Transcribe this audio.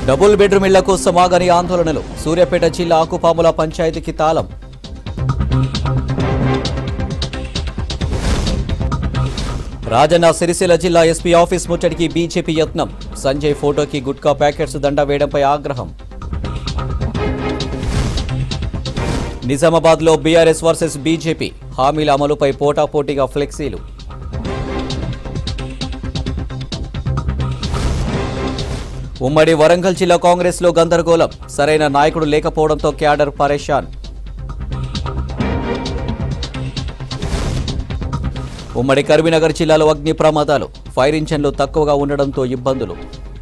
double bedroom ఇళ్లకు సమాగని ఆందోళనలు సూర్యాపేట జిల్లా ఆకుపాముల పంచాయతీకి తాళం రాజన్న సిరిసిల్ల జిల్లా ఎస్పీ ఆఫీస్ ముట్టడికి బీజేపీ యత్నం సంజయ్ ఫోటోకి గుట్కా ప్యాకెట్స్ దండ వేయడంపై ఆగ్రహం నిజామాబాద్లో బీఆర్ఎస్ వర్సెస్ బీజేపీ హామీల అమలుపై పోటాపోటీగా ఫ్లెక్సీలు ఉమ్మడి వరంగల్ జిల్లా కాంగ్రెస్లో గందరగోళం సరైన నాయకుడు లేకపోవడంతో క్యాడర్ పరేషాన్ ఉమ్మడి కరీంనగర్ జిల్లాలో అగ్ని ప్రమాదాలు ఫైర్ ఇంజన్లు తక్కువగా ఉండడంతో ఇబ్బందులు